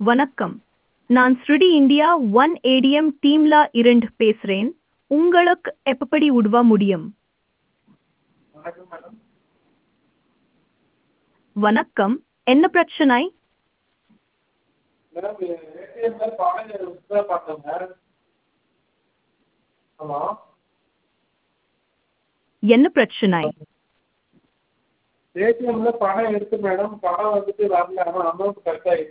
வணக்கம் நான் ஸ்ருடி இந்தியா ஒன் ஏடிஎம் டீம்ல இருந்து பேசுறேன் உங்களுக்கு எப்படி உதவ முடியும் வணக்கம் மேடம் வணக்கம் என்ன பிரச்சனை மேடம் ஏடிஎம்ல பணம் வித்ட்ரா பண்ணேங்க ஹலோ என்ன பிரச்சனை ஏடிஎம்ல பணம் எடுத்து மேடம் பணம் வந்துட்டு வரல ஆனால் அமௌண்ட் கட் ஆயிடுச்சு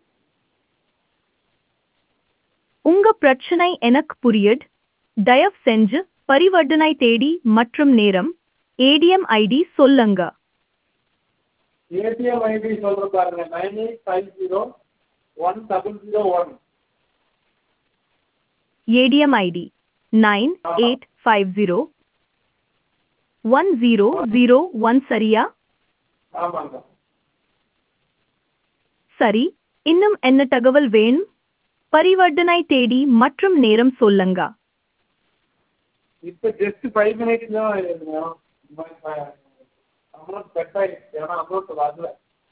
உங்க பிரச்சனை எனக்கு புரியுது தயவு செஞ்சு பரிவர்த்தனை தேதி மற்றும் நேரம் ஏடிஎம் ஐடி சொல்லுங்க ஏடிஎம் ஐடி சொல்கிற பாருங்க nine eight five zero one double zero one ATM ID nine eight five zero one zero zero one சரியா ஆமாங்க சரி இன்னும் என்ன தகவல் வேணும் பரிவர்த்தனை தேதி மற்றும் நேரம் சொல்லுங்க இப்போ ஜஸ்ட் ஃபைவ் மினிட்ஸ் தான் அமௌண்ட் கட் ஆயிடுச்சு ஆனால் அமௌண்ட் வரல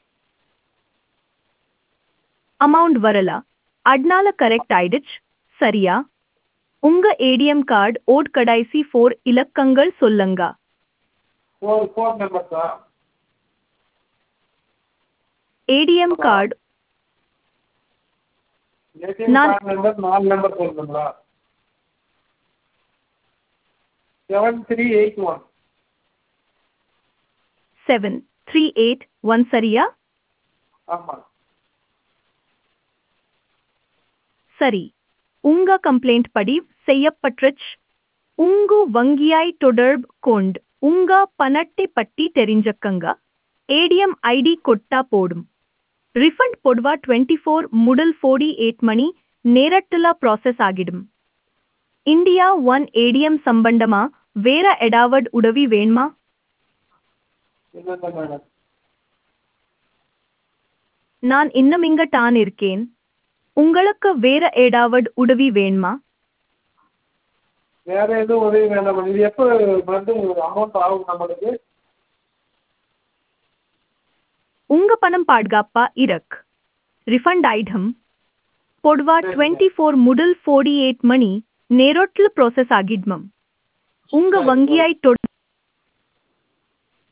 அமௌண்ட் வரல அதனால கரெக்ட் ஆயிடுச்சு சரியா உங்க ஏடிஎம் கார்டு ஓட் கடைசி ஃபோர் இலக்கங்கள் சொல்லுங்க ஃபோர் ஃபோர் நம்பர்ஸா ஏடிஎம் கார்டு ஏடிஎம் நான்- கார்டு நம்பர் நாலு நம்பர் சொல்லணுங்களா seven three eight one seven three eight one சரியா ஆமாம் சரி உங்க கம்ப்ளைண்ட் படி செய்யப்பட்டுச்சு உங்க வங்கியாய் தொடர்பு கொண்டு உங்க பணத்தை பற்றி தெரிஞ்சக்கங்க ஏடிஎம் ஐடி கொட்டா போடும் ரிஃபண்ட் பொதுவா டுவெண்ட்டி ஃபோர் முதல் ஃபோர்டி எயிட் மணி நேரத்துல ப்ராசஸ் ஆகிடும் இந்தியா ஒன் ஏடிஎம் சம்பந்தமா வேற எடாவட் உதவி வேணுமா இல்லைங்க மேடம் நான் இன்னும் இங்க தான் இருக்கேன் உங்களுக்கு வேற ஏடாவட் உதவி வேணுமா வேற எதுவும் உதவி வேண்டாம் மேடம் இது எப்போ வந்து அமௌண்ட் ஆகும் நம்மளுக்கு உங்க பணம் பாதுகாப்பா இருக்கு ரிஃபண்ட் ஐட்டம் பொதுவா டுவெண்ட்டி ஃபோர் முதல் ஃபோர்டி எயிட் மணி நேரோட்டில் ப்ராசஸ் ஆகிடுமம் உங்க வங்கியாய் தொட